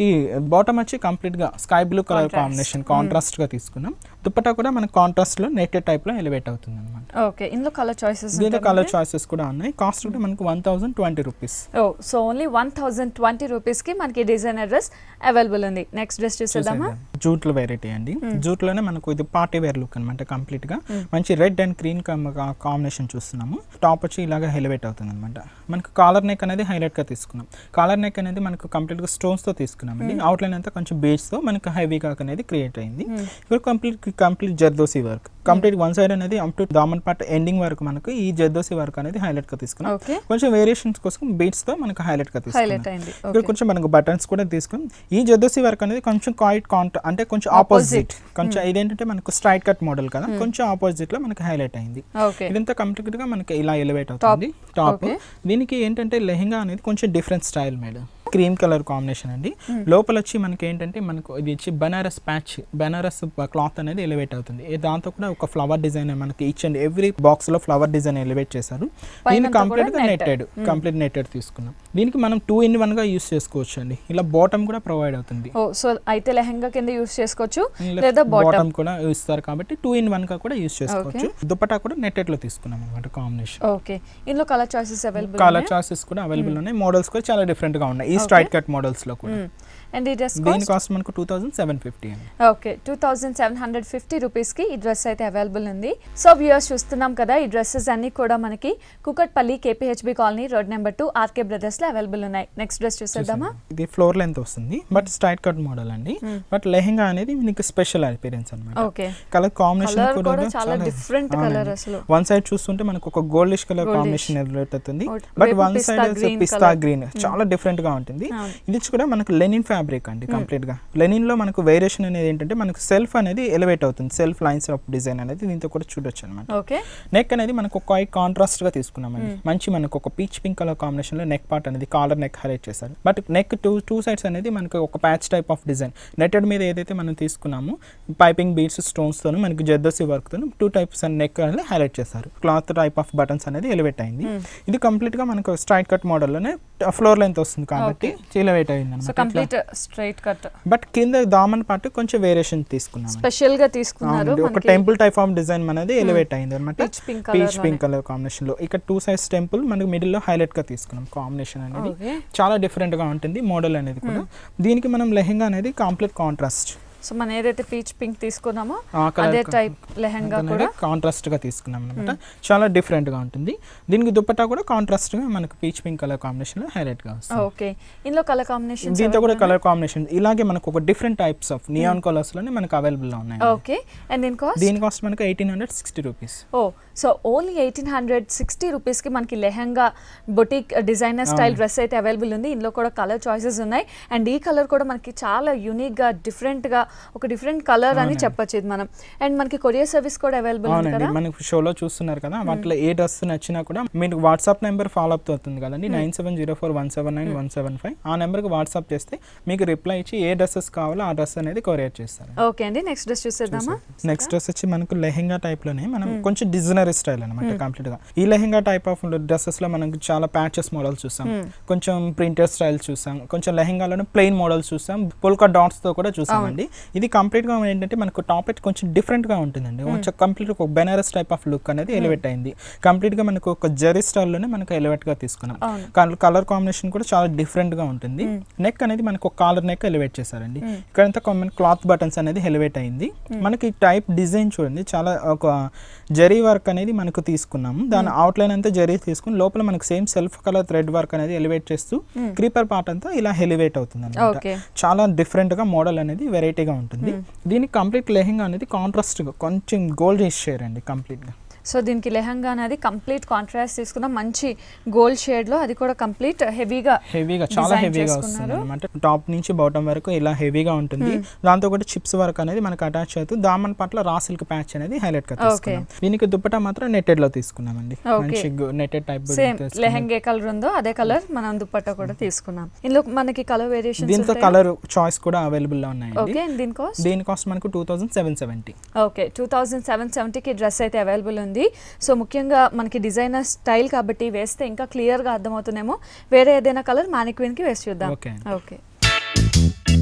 దీనికి బాటమ్ వచ్చి కంప్లీట్ గా sky blue colour combination contrast గా తీసుకున్నాం దుప్పటా కూడా మనకి కాంట్రాస్ట్ లో నెట్టెడ్ టైప్ లో ఎలివేట్ అవుతుంది అనమాట ఓకే ఇందులో కలర్ చాయిసెస్ దీంట్లో కలర్ చాయిసెస్ కూడా ఉన్నాయి కాస్ట్ కూడా మనకు one thousand twenty rupees oh so only one thousand twenty రూపీస్కి మనకి డిజైనర్ డ్రెస్ అవైలబుల్ ఉంది నెక్స్ట్ డ్రెస్ చూసేద్దామా జూట్ లో వెరైటీ అండి జూట్ లోనే మనకు ఇది పార్టీ వేర్ లుక్ అనమాట కంప్లీట్ గా మంచి రెడ్ అండ్ గ్రీన్ కాంబినేషన్ చూస్తున్నాము టాప్ వచ్చి ఇలాగా హైలైట్ అవుతుంది అనమాట మనకు కాలర్ నెక్ అనేది హైలైట్ గా తీసుకున్నాం కాలర్ నెక్ అనేది మనకు కంప్లీట్ గా స్టోన్స్ తో తీసుకున్నాం అండి అవుట్ లైన్ అంతా కొంచెం బీడ్స్ తో మనకు హెవీగా అనేది క్రియేట్ అయింది ఇక్కడ complete complete zardozi work complete one side అనేది అప్ టు దామన్ పార్ట్ ఎండింగ్ వరకు మనకు ఈ జర్దోసి వర్క్ అనేది హైలైట్ గా తీసుకున్నాం ఓకే కొంచెం వేరియేషన్స్ కోసం బీడ్స్ తో మనకు హైలైట్ గా తీసుకున్నాం హైలైట్ అయింది ఇక్కడ కొంచెం మనకు బటన్స్ కూడా తీసుకుని ఈ జద్దోసి వర్క్ అనేది కొంచెం కాయిట్ కాంట్రా అంటే కొంచెం ఆపోజిట్ కొంచెం ఇదేంటంటే మనకు స్ట్రైట్ కట్ మోడల్ కదా కొంచెం ఆపోజిట్ లో మనకి హైలైట్ అయింది ఓకే ఇదంతా కంప్లీట్ గా మనకి ఇలా ఎలివేట్ అవుతుంది టాప్ Okay. దీనికి ఏంటంటే లెహంగా అనేది కొంచెం different style madam cream colour combination అండి లోపల వచ్చి మనకి ఏంటంటే మనకు ఇది వచ్చి బనారస్ ప్యాచ్ బనారస్ క్లాత్ అనేది ఎలివేట్ అవుతుంది ఏ దాంతో కూడా ఒక ఫ్లవర్ డిజైన్ మనకి ఈచ్ అండ్ ఎవ్రీ బాక్స్ లో ఫ్లవర్ డిజైన్ ఎలివేట్ చేశారు దీన్ని పైనంతా కంప్లీట్ గా కూడా నెట్టెడ్ కంప్లీట్ నెట్టెడ్ తీసుకున్నాం దీనికి మనం టూ ఇన్ వన్ గా యూస్ చేసుకోవచ్చు అండి ఇలా బాటమ్ కూడా ప్రొవైడ్ అవుతుంది ఓ సో అయితే లెహంగా కింద యూస్ చేసుకోవచ్చు లేదా బాటమ్ బాటమ్ కూడా ఇస్తారు కాబట్టి టూ ఇన్ వన్ గా కూడా యూస్ చేసుకోవచ్చు దుపట్టా కూడా నెట్టెడ్ లో తీసుకున్నాం అనమాట కాంబినేషన్ ఓకే ఇందులో colour choices available colour choices కూడా అవైలబుల్ ఉన్నాయి మోడల్స్ కూడా చాలా డిఫరెంట్ గా ఉన్నాయి ఈ స్ట్రైట్ కట్ మోడల్స్ లో కూడా అండ్ ఈ డ్రెస్ దీని కాస్ట్ మనకు టూ థౌసండ్ సెవెన్ ఫిఫ్టీ అండి okay two thousand seven hundred fifty రూపీస్కి ఈ డ్రెస్ అయితే అవైలబుల్ ఉంది సో వ్యూయర్స్ చూస్తున్నాం కదా ఈ డ్రెస్సెస్ అన్నీ కూడా మనకి Kukatpally KPHB colony road number two RK బ్రదర్స్లో అవైలబుల్ ఉన్నాయి నెక్స్ట్ డ్రెస్ చూసేద్దామా ఇది ఫ్లోర్ లెంత్ వస్తుంది బట్ స్ట్రైట్ కట్ మోడల్ అండి బట్ లెహంగా అనేది మీకు స్పెషల్ అపీరెన్స్ అనమాట ఓకే కలర్ కాంబినేషన్ కలర్ కూడా కూడా చాలా డిఫరెంట్ కలర్ అసలు వన్ సైడ్ చూస్తుంటే మనకు ఒక గోల్డిష్ కలర్ కాంబినేషన్ ఎలివేట్ అవుతుంది Oh, బట్ వైపు వన్ pista సైడ్ green పిస్తా colour. గ్రీన్ చాలా డిఫరెంట్ గా ఉంటుంది అవును. ఇది వచ్చి కూడా మనకు లెనిన్ ఫ్యాబ్రిక్ అండి కంప్లీట్ గా లెనిన్ లో మనకు వేరియేషన్ అనేది ఏంటంటే మనకు సెల్ఫ్ అనేది ఎలివేట్ అవుతుంది సెల్ఫ్ లైన్స్ ఆఫ్ డిజైన్ అనేది దీంతో కూడా చూడొచ్చు అనమాట ఓకే నెక్ అనేది మనకు ఒక కాంట్రాస్ట్ గా తీసుకున్నామండి మంచి మనకు ఒక పీచ్ పింక్ కలర్ కాంబినేషన్ లో నెక్ పార్ట్ అనేది కాలర్ నెక్ హైలైట్ చేశారు but neck two two sides అనేది మనకు ఒక patch type of design netted మీద ఏదైతే మనం తీసుకున్నామో పైపింగ్ బీడ్స్ స్టోన్స్ తోను మనకి జద్దోసి వర్క్ తోను టూ టైప్స్ నెక్ అనేది హైలైట్ చేశారు క్లాత్ టైప్ ఆఫ్ బటన్స్ అనేది ఎలివేట్ అయింది ఇది కంప్లీట్ గా మనకు స్ట్రైట్ కట్ మోడల్ లోనే ఫ్లోర్ లెంత్ వస్తుంది కాబట్టి ఎలివేట్ అయింది సో అనమాట కంప్లీట్ స్ట్రైట్ కట్ బట్ కింద దామన్ పార్ట్ కొంచెం వేరియేషన్ తీసుకున్నాం స్పెషల్ గా తీసుకున్నారు అవునండి. ఒక మనకి టెంపుల్ టైప్ ఆఫ్ డిజైన్ అనేది ఎలివేట్ అయింది అనమాట Peach pink colour peach pink colour combination లో ఇక్కడ టూ సైడ్స్ టెంపుల్ మనకి మిడిల్ లో హైలైట్ గా తీసుకున్నాం కాంబినేషన్ అనేది ఓకే చాలా డిఫరెంట్ గా ఉంటుంది మోడల్ అనేది కూడా దీనికి మనం లెహంగా అనేది కంప్లీట్ కాంట్రాస్ట్ సో మనం ఏదైతే పీచ్ పింక్ తీసుకున్నామో ఆ colour అదే కా- టైప్ లెహంగా కూడా కాంట్రాస్ట్ గా తీసుకున్నాం అనమాట చాలా డిఫరెంట్ గా ఉంటుంది దీనికి దుపట్టా కూడా కాంట్రాస్ట్ గా మనకు పీచ్ పింక్ కలర్ కాంబినేషన్ లో హైలైట్ గా వస్తుంది ఓకే ఇందులో కలర్ కాంబినేషన్ దీంతో కూడా కలర్ కాంబినేషన్ ఇలాగే మనకు ఒక different types of neon colours లోనే మనకు అవైలబుల్ లో ఉన్నాయి ఓకే అండ్ దీని కాస్ట్ దీని కాస్ట్ మనకు eighteen hundred sixty rupees oh so only eighteen hundred sixty రూపీస్కి మనకి lehenga boutique designer style dress అయితే అవైలబుల్ ఉంది ఇందులో కూడా కలర్ చాయిసెస్ ఉన్నాయి అండ్ ఈ కలర్ కూడా మనకి చాలా యూనిక్గా డిఫరెంట్గా ఒక డిఫరెంట్ కలర్ అని చెప్పొచ్చు ఇది మనం అండ్ మనకి కొరియర్ సర్వీస్ కూడా అవైలబుల్ ఉంది అవునండి కదా మనకు షోలో చూస్తున్నారు కదా వాటిలో ఏ డ్రెస్ నచ్చినా కూడా మీకు వాట్సాప్ నెంబర్ ఫాలో అప్ అవుతుంది కదండి nine seven zero four one seven nine one seven five ఆ నెంబర్కి వాట్సాప్ చేస్తే మీకు రిప్లై ఇచ్చి ఏ డ్రెస్సెస్ కావాలో ఆ డ్రెస్ అనేది కొరియర్ చేస్తారు ఓకే అండి నెక్స్ట్ డ్రెస్ చూసేద్దామా నెక్స్ట్ డ్రెస్ వచ్చి మనకు లెహెంగా టైప్ లోనే మనం కొంచెం డిజైనరీ స్టైల్ అనమాట కంప్లీట్ గా ఈ లెహెంగా టైప్ ఆఫ్ డ్రెస్సెస్ లో మనకు చాలా ప్యాచెస్ మోడల్స్ చూసాం కొంచెం ప్రింటెడ్ స్టైల్ చూసాం కొంచెం లెహెంగాలోనే ప్లెయిన్ మోడల్స్ చూసాం పొల్కా డాట్స్ తో కూడా చూసామండి ఇది కంప్లీట్ గా ఏంటంటే మనకు టాప్ ఎట్ కొంచెం డిఫరెంట్ గా ఉంటుందండి కొంచెం కంప్లీట్ ఒక బెనారస్ టైప్ ఆఫ్ లుక్ అనేది ఎలివేట్ అయింది కంప్లీట్ గా మనకు ఒక జరీ స్టైల్లోనే మనకు ఎలివేట్ గా తీసుకున్నాం అవును కలర్ కాంబినేషన్ కూడా చాలా డిఫరెంట్ గా ఉంటుంది నెక్ అనేది మనకు ఒక కాలర్ నెక్ ఎలివేట్ చేశారండి ఇక్కడంతా కామన్ క్లాత్ బటన్స్ అనేది ఎలివేట్ అయింది మనకి టైప్ డిజైన్ చూడండి చాలా ఒక జరీ వర్క్ అనేది మనకు తీసుకున్నాము దాని అవుట్లైన్ అంతా జరీ తీసుకుని లోపల మనకు same self colour thread work అనేది ఎలివేట్ చేస్తూ క్రీపర్ పార్ట్ అంతా ఇలా ఎలివేట్ అవుతుంది అనమాట ఓకే చాలా డిఫరెంట్ గా మోడల్ అనేది వెరైటీగా ఉంటుంది దీనికి కంప్లీట్ లెహంగా అనేది కాంట్రాస్ట్ గా కొంచెం గోల్డ్ షేర్ అండి కంప్లీట్ గా సో దీనికి లెహంగా అనేది కంప్లీట్ కాంట్రాస్ట్ తీసుకున్నాం మంచి గోల్డ్ షేడ్ లో అది కూడా కంప్లీట్ హెవీగా హెవీగా చాలా Design హెవీగా వస్తుంది చేసుకున్నారు. అనమాట టాప్ నుంచి బాటమ్ వరకు ఇలా హెవీగా ఉంటుంది దాంతో కూడా చిప్స్ వర్క్ అనేది మనకు అటాచ్ అవుతుంది దామన్ పట్ల రా సిల్క్ ప్యాచ్ అనేది హైలైట్ గా తీసుకున్నాం దీనికి దుప్పటా మాత్రం నెట్టెడ్ లో తీసుకున్నామండి Okay. మంచి నెట్టెడ్ టైప్ సేమ్ లెహంగా ఏ కలర్ ఉందో అదే కలర్ మనం దుపట్టా కూడా తీసుకున్నాం ఇందులో మనకి కలర్ వేరియేషన్ దీంతో కలర్ చాయిస్ కూడా అవైలబుల్ లో ఉన్నాయండి ఓకే దీని కాస్ట్ దీని కాస్ట్ మనకు two thousand seven seventy okay two thousand seven సెవెంటీకి డ్రెస్ అయితే అవైలబుల్ ఉంది సో ముఖ్యంగా మనకి డిజైనర్ స్టైల్ కాబట్టి వేస్తే ఇంకా క్లియర్గా అర్థమవుతుందేమో వేరే ఏదైనా కలర్ కి వేసి చూద్దాం ఓకే ఓకే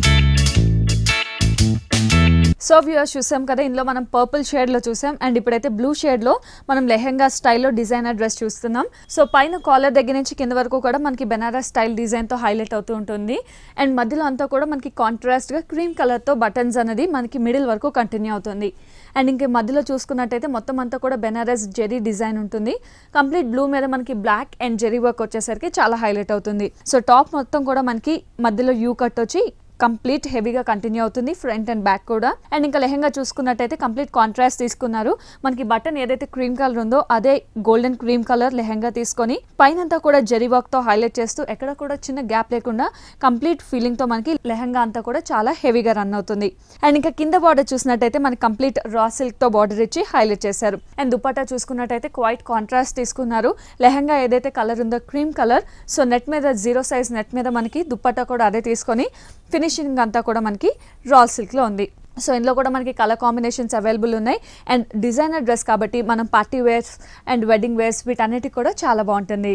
సో వ్యూవర్స్ చూసాం కదా ఇందులో మనం పర్పుల్ షేడ్ లో చూసాం అండ్ ఇప్పుడైతే బ్లూ షేడ్ లో మనం లెహెంగా స్టైల్లో డిజైనర్ డ్రెస్ చూస్తున్నాం సో పైన కాలర్ దగ్గర నుంచి కింద వరకు కూడా మనకి బెనారస్ స్టైల్ డిజైన్ తో హైలైట్ అవుతూ ఉంటుంది అండ్ మధ్యలో అంతా కూడా మనకి కాంట్రాస్ట్ గా క్రీమ్ కలర్ తో బటన్స్ అనేది మనకి మిడిల్ వరకు కంటిన్యూ అవుతుంది అండ్ ఇంక మధ్యలో చూసుకున్నట్టయితే మొత్తం అంతా కూడా బెనారస్ జెరీ డిజైన్ ఉంటుంది కంప్లీట్ బ్లూ మీద మనకి బ్లాక్ అండ్ జెరీ వర్క్ వచ్చేసరికి చాలా హైలైట్ అవుతుంది సో టాప్ మొత్తం కూడా మనకి మధ్యలో యూ కట్ వచ్చి కంప్లీట్ హెవీగా కంటిన్యూ అవుతుంది ఫ్రంట్ అండ్ బ్యాక్ కూడా అండ్ ఇంకా లెహంగా చూసుకున్నట్టయితే కంప్లీట్ కాంట్రాస్ట్ తీసుకున్నారు మనకి బటన్ ఏదైతే క్రీమ్ కలర్ ఉందో అదే గోల్డెన్ క్రీమ్ కలర్ లెహంగా తీసుకొని పైనంతా కూడా జెరీ వర్క్ తో హైలైట్ చేస్తూ ఎక్కడ కూడా చిన్న గ్యాప్ లేకుండా కంప్లీట్ ఫీలింగ్ తో మనకి లెహంగా అంతా కూడా చాలా హెవీగా రన్ అవుతుంది అండ్ ఇంకా కింద బార్డర్ చూసినట్టయితే మనకి కంప్లీట్ రా సిల్క్ తో బార్డర్ ఇచ్చి హైలైట్ చేశారు అండ్ దుపట్టా చూసుకున్నట్టయితే క్వైట్ కాంట్రాస్ట్ తీసుకున్నారు లెహంగా ఏదైతే కలర్ ఉందో క్రీమ్ కలర్ సో నెట్ మీద జీరో సైజ్ నెట్ మీద మనకి దుపట్టా కూడా అదే తీసుకొని ఫినిషింగ్ అంతా కూడా మనకి రా సిల్క్లో ఉంది సో ఇందులో కూడా మనకి కలర్ కాంబినేషన్స్ అవైలబుల్ ఉన్నాయి అండ్ డిజైనర్ డ్రెస్ కాబట్టి మనం party wears and wedding wears వీటన్నిటికి కూడా చాలా బాగుంటుంది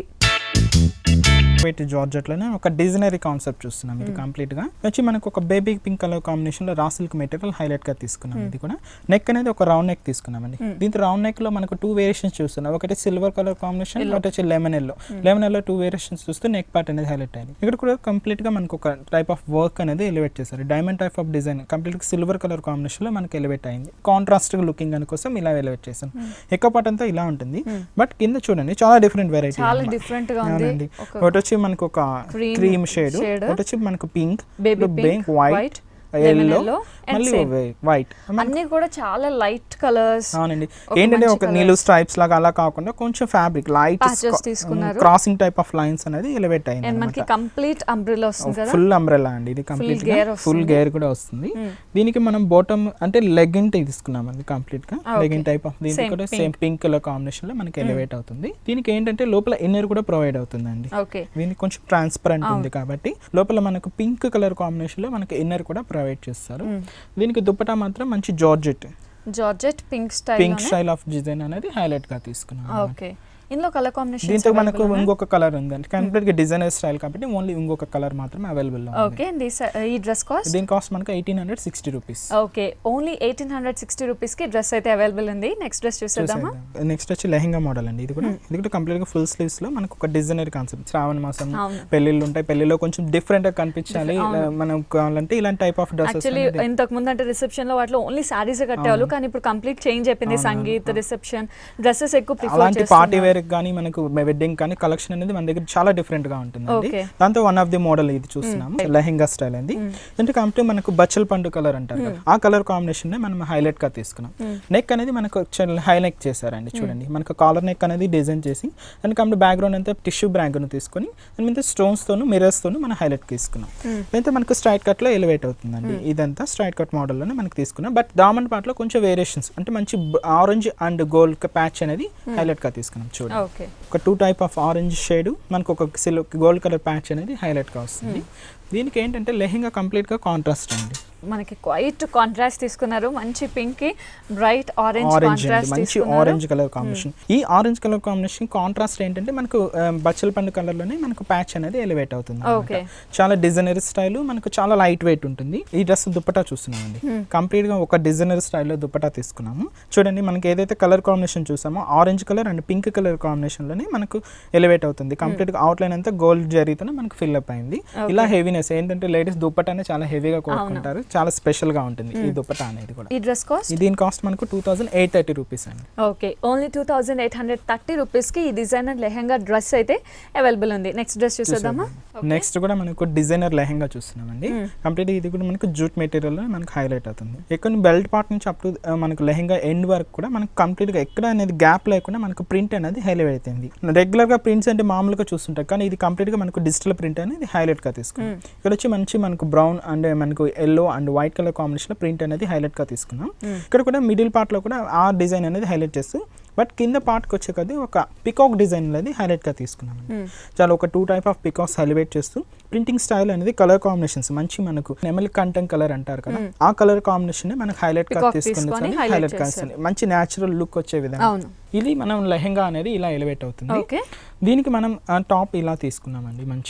వైట్ జార్జెట్లోనే ఒక డిజైనరీ కాన్సెప్ట్ చూస్తున్నాం ఇది కంప్లీట్ గా వచ్చి మనకు ఒక బేబీ పింక్ కలర్ కాంబినేషన్ లో రా సిల్క్ మెటీరియల్ హైలైట్ గా తీసుకున్నాం ఇది కూడా నెక్ అనేది ఒక రౌండ్ నెక్ తీసుకున్నామండి దీంతో రౌండ్ నెక్ లో మనకు టూ వేరియేషన్స్ చూస్తున్నాం ఒకటి సిల్వర్ కలర్ కాంబినేషన్ ఒకటి వచ్చి lemon yellow lemon yellow two variations చూస్తే నెక్ పార్ట్ అనేది హైలైట్ అయింది ఇక్కడ కూడా కంప్లీట్ గా మనకు ఒక టైప్ ఆఫ్ వర్క్ అనేది ఎలివేట్ చేశారు diamond type of design complete గా సిల్వర్ కలర్ కాంబినేషన్ లో మనకి ఎలివేట్ అయింది కాంట్రాస్ట్ లుకింగ్ అని కోసం ఇలా ఎలివేట్ చేశాను ఎక్కువ పార్ట్ అంతా ఇలా ఉంటుంది బట్ కింద చూడండి చాలా డిఫరెంట్ వెరైటీ చాలా డిఫరెంట్ గా ఉంది అవునండి ఒక ఒకటి వచ్చి మనకు ఒక Cream క్రీమ్ షేడ్ shade. ఒకటి వచ్చి మనకు pink Baby pink, white white, lemon yellow yellow and మళ్ళీ same. వైట్ అన్ని కూడా చాలా లైట్ కలర్స్ అవునండి ఒక ఏంటంటే మంచి ఒక నీళ్ళు స్ట్రైప్స్ లాగా అలా కాకుండా కొంచెం ఫ్యాబ్రిక్ లైట్ Patches తీసుకున్నారు. క్రాసింగ్ టైప్ ఆఫ్ లైన్స్ అనేది ఎలివేట్ అయింది అండ్ మనకి కంప్లీట్ అంబ్రిల్లా వస్తుంది కదా ఫుల్ అంబ్రెలా అండి ఇది కంప్లీట్ gear ఫుల్ వస్తుంది. గేర్ కూడా వస్తుంది దీనికి మనం బాటమ్ అంటే లెగిన్ తీసుకున్నాం అండి కంప్లీట్ గా Ah, legging okay. Type of దీనికి Same కూడా pink. Same pink colour combination లో మనకి ఎలివేట్ అవుతుంది దీనికి ఏంటంటే లోపల ఇన్నర్ కూడా ప్రొవైడ్ అవుతుందండి ఓకే దీనికి కొంచెం ట్రాన్స్పరెంట్ ఉంది కాబట్టి లోపల మనకు పింక్ కలర్ కాంబినేషన్ లో మనకి ఇన్నర్ కూడా ప్రొవైడ్ చేస్తారు దీనికి దుప్పటా మాత్రం మంచి georgette georgette pink style pink style of design అనేది హైలైట్ గా తీసుకున్నాం ఓకే ఇందులో కలర్ కాంబినేషన్ దీంతో మనకు ఇంకొక కలర్ ఉందండి కంప్లీట్ గా డిజైనర్ స్టైల్ కాబట్టి ఓన్లీ ఇంకొక కలర్ మాత్రం అవైలబుల్ ఓకే అండ్ ఈ డ్రెస్ కాస్ట్ దీని కాస్ట్ మనకు eighteen hundred sixty rupees okay only eighteen hundred sixty rupees కి డ్రెస్ అయితే అవైలబుల్ ఉంది నెక్స్ట్ డ్రెస్ చూసేద్దామా నెక్స్ట్ వచ్చి లెహంగా మోడల్ అండి ఇది కూడా ఇది కూడా కంప్లీట్ గా ఫుల్ స్లీవ్స్ లో మనకు ఒక డిజైనర్ కాన్సెప్ట్ శ్రావణ మాసం అవును. పెళ్లిళ్ళు ఉంటాయి పెళ్లిలో కొంచెం డిఫరెంట్ గా కనిపించాలి ఇలా మనం కావాలంటే ఇలాంటి టైప్ ఆఫ్ డ్రెస్సెస్ యాక్చువల్లీ ఇంతకు ముందు అంటే రిసెప్షన్ లో వాటిలో ఓన్లీ సారీస్ కట్టేవాళ్ళు కానీ ఇప్పుడు కంప్లీట్ చేంజ్ అయిపోయింది సంగీత్ రిసెప్షన్ డ్రెస్సెస్ ఎక్కువ ప్రిఫర్ అలాంటి పార్టీ వేర్ కానీ మనకు వెడ్డింగ్ కానీ కలెక్షన్ అనేది మన దగ్గర చాలా డిఫరెంట్ గా ఉంటుంది Okay. దాంతో వన్ ఆఫ్ ది మోడల్ ఇది చూస్తున్నాము లెహంగా స్టైల్ అండి అంటే కంప్లీట్ మనకు బచ్చల్ పండు కలర్ అంటారు కదా ఆ కలర్ కాంబినేషన్ ని మనం హైలైట్ గా తీసుకున్నాం నెక్ అనేది మనకు హై నెక్ చేశారండి చూడండి మనకు కాలర్ నెక్ అనేది డిజైన్ చేసి దాని కంప్లీట్ బ్యాక్గ్రౌండ్ అంతా టిష్యూ బ్రాంక్ ను తీసుకొని దాని మీద స్టోన్స్ తోను మిరర్స్ తోను మనం హైలైట్ తీసుకున్నాం అయితే మనకు స్ట్రైట్ కట్ లో ఎలివేట్ అవుతుందండి ఇదంతా స్ట్రైట్ కట్ మోడల్ లోనే మనకి తీసుకున్నాం బట్ దామన్ పార్ట్ లో కొంచెం వేరియేషన్స్ అంటే మంచి ఆరెంజ్ అండ్ గోల్డ్ ప్యాచ్ అనేది హైలైట్ గా తీసుకున్నాం చూడండి ఓకే ఒక two type of orange shade మనకు ఒక సిల్క్ గోల్డ్ కలర్ ప్యాచ్ అనేది హైలైట్ గా వస్తుంది దీనికి ఏంటంటే లెహంగా కంప్లీట్ గా కాంట్రాస్ట్ అండి మనకి క్వైట్ కాంట్రాస్ట్ తీసుకున్నారు మంచి పింక్ కి బ్రైట్ ఆరెంజ్ ఆరెంజ్ అండి కాంట్రాస్ట్ మంచి తీసుకున్నారు ఆరెంజ్ కలర్ కాంబినేషన్ ఈ ఆరెంజ్ కలర్ కాంబినేషన్ కాంట్రాస్ట్ ఏంటంటే మనకు ఆ, బచ్చల పండు కలర్ లోనే మనకు ప్యాచ్ అనేది ఎలివేట్ అవుతుంది అన్నమాట. Okay. చాలా డిజైనర్ స్టైల్ మనకు చాలా లైట్ వెయిట్ ఉంటుంది ఈ డ్రెస్ దుప్పటా చూస్తున్నామండి కంప్లీట్ గా ఒక డిజైనర్ స్టైల్లో దుప్పటా తీసుకున్నాము చూడండి మనకి ఏదైతే కలర్ కాంబినేషన్ చూసామో orange colour and pink colour combination లోనే మనకు ఎలివేట్ అవుతుంది కంప్లీట్ గా అవుట్ లైన్ అంతా గోల్డ్ జరీతోనే మనకు ఫిల్ అప్ అయింది ఇలా హెవీనెస్ ఏంటంటే లేడీస్ దుప్పటానే చాలా హెవీగా కోరుకుంటారు చాలా స్పెషల్ గా ఉంటుంది ఈ దుప్పటా అనేది కూడా ఈ డ్రెస్ కాస్ట్ ఈ దీని కాస్ట్ మనకు two thousand eight thirty rupees అండి okay only two thousand eight hundred thirty రూపీస్కి ఈ డిజైనర్ లెహంగా డ్రెస్ అయితే అవైలబుల్ ఉంది నెక్స్ట్ డ్రెస్ చూసేద్దామా నెక్స్ట్ కూడా మనకు డిజైనర్ లెహంగా చూస్తున్నామండి కంప్లీట్ ఇది కూడా మనకు జూట్ మెటీరియల్ మనకు హైలైట్ అవుతుంది ఎక్కువ బెల్ట్ పార్ట్ నుంచి అప్ టు మనకు లెహంగా ఎండ్ వరకు కూడా మనకు కంప్లీట్ గా ఎక్కడ అనేది గ్యాప్ లేకుండా మనకు ప్రింట్ అనేది హైలైట్ అవుతుంది రెగ్యులర్ గా ప్రింట్స్ అంటే మామూలుగా చూస్తుంటాం కానీ ఇది కంప్లీట్ గా మనకు డిజిటల్ ప్రింట్ అనేది హైలైట్ గా తీసుకున్నాం ఇక్కడ వచ్చి మంచి మనకు బ్రౌన్ అండ్ మనకు yellow and white colour combination లో ప్రింట్ అనేది హైలైట్ గా తీసుకున్నాం ఇక్కడ కూడా మిడిల్ పార్ట్ లో కూడా ఆ డిజైన్ అనేది హైలైట్ చేస్తూ బట్ కింద పార్ట్కి వచ్చే కొద్దీ ఒక పికాక్ డిజైన్ అనేది హైలైట్గా తీసుకున్నాం చాలా ఒక two type of peacocks highlight చేస్తూ ప్రింటింగ్ స్టైల్ అనేది కలర్ కాంబినేషన్స్ మంచి మనకు నెమలి కంటెంట్ కలర్ అంటారు కదా ఆ కలర్ కాంబినేషన్ మనకు హైలైట్ గా Peacock తీసుకుని తీసుకొని highlight హైలైట్ చేస్తారు. మంచి న్యాచురల్ లుక్ వచ్చే విధంగా అవును ఇది మనం లెహంగా అనేది ఇలా ఎలివేట్ అవుతుంది ఓకే దీనికి మనం టాప్ ఇలా తీసుకున్నామండి మంచిగా